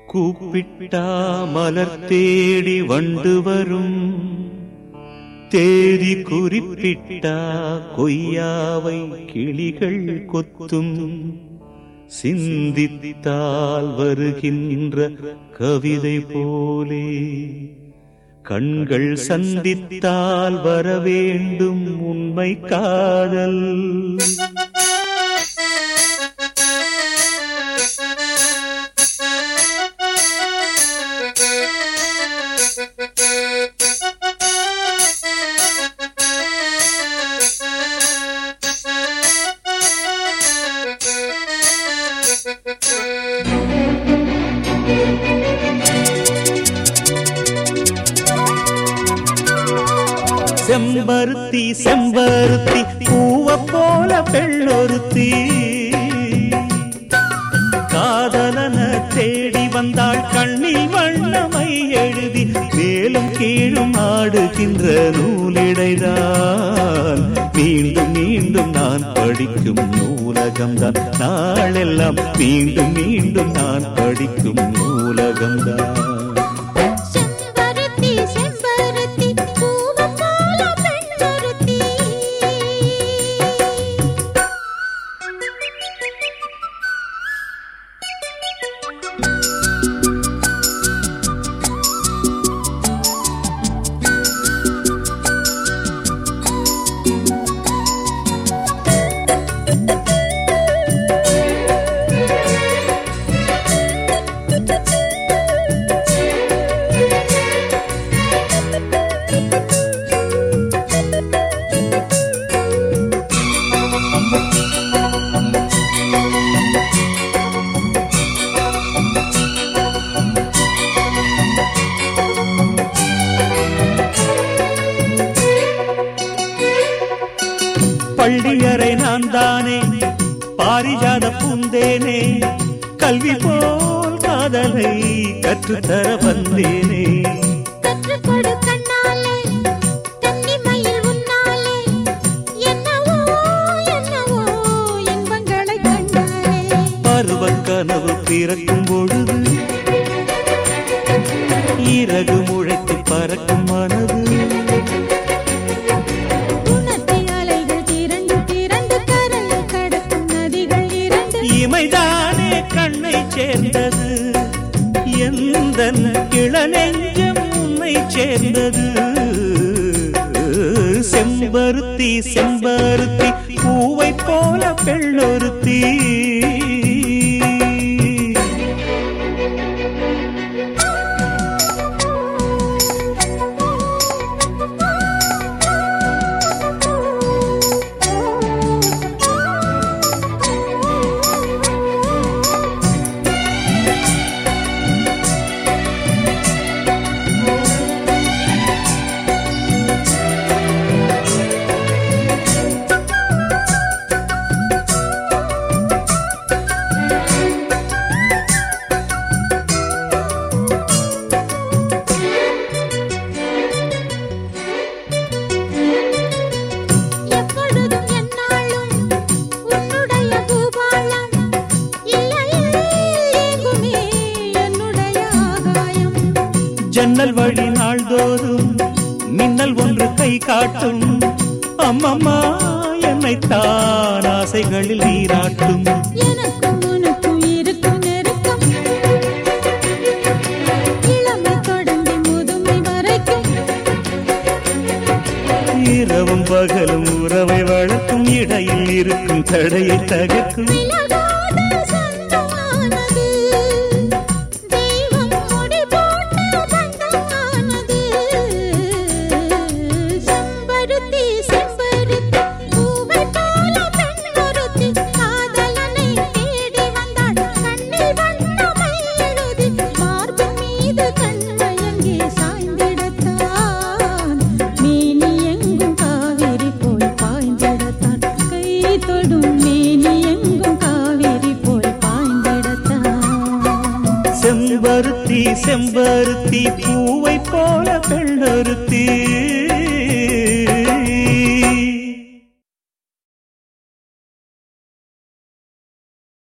கூப்பிட்டா மலர் தேடி வண்டு வரும் தேதி குறிப்பிட்டா கொய்யாவை கிளிகள் கொத்தும் சிந்தித்தால் வருகின்ற கவிதை போலே கண்கள் சந்தித்தால் வர வேண்டும் உண்மை காதல் செம்பருத்தி செம்பருத்தி பூவ போல பெள்ளொருத்தி காதலன தேடி வந்தாள் கண்ணில் வண்ணமை எழுதி மேலும் கீழும் ஆடுகின்ற நூலிடைதான் மீண்டும் மீண்டும் நான் படிக்கும் நூலகம்தான் நாளெல்லாம் மீண்டும் மீண்டும் நான் படிக்கும் நூலகம்தான் செம்பருத்தி செம்பருத்தி பூவ போல பெண்ணொருத்தி பள்ளியறை நான் தானே பாரிஜாத பூந்தேனே கல்வி போல் காதலை கற்றுத்தர வந்தேனே கற்றுக் கொடு கண்ணாலே கன்னிமயில் உன்னாலே என்னவோ என்னவோ இன்பங்களை கண்டாலே பருவ கனவு பிறக்கும் பொழுது இறகு முளைத்து பறக்கும் மனது உணர்த்தி அலைகள் திரண்டு திரண்டு கரையை கடக்கும் நதிகள் இரண்டு இமைதானே கண்ணை சேர்ந்தது எந்த இளநெஞ்சம் உன்னை சேர்ந்தது செம்பருத்தி செம்பருத்தி பூவை போல பெள்ளொருத்தி எப்பொழுதும் என்னாலும் உன்னுடைய பூபாலம் இல்லையே எங்குமே என்னுடைய ஆகாயம் ஜன்னல் வழி நாள்தோறும் மின்னல் ஒன்று கை காட்டும் அம்மம்மா என்னைத்தான் ஆசைகளில் நீராட்டும் எனக்கும் உனக்கும் இருக்கும் நெருக்கம் இளமை தொடங்கி முதுமை வரைக்கும் இரவும் பகலும் உறவை வளர்க்கும் இடையில் இருக்கும் தடையை தகர்க்கும் விலகாத சொந்தமானது தெய்வம் முடி போட்ட பந்தமானது செம்பருத்தி செம்பருத்தி பூவை போல பெண்ணொருத்தி காதலனை தேடி வந்தாள் கண்ணில் வண்ணமை எழுதி மார்பின் மீது கண்மயங்கி சாய்ந்திடத்தான் மேனி எங்கும் காவிரி போய் பாய்ந்திடத்தான் கை தொடும் மேனி எங்கும் காவிரி போய் பாய்ந்திடத்தான் செம்பருத்தி செம்பருத்தி பூவை போல பெண்ணொருத்தி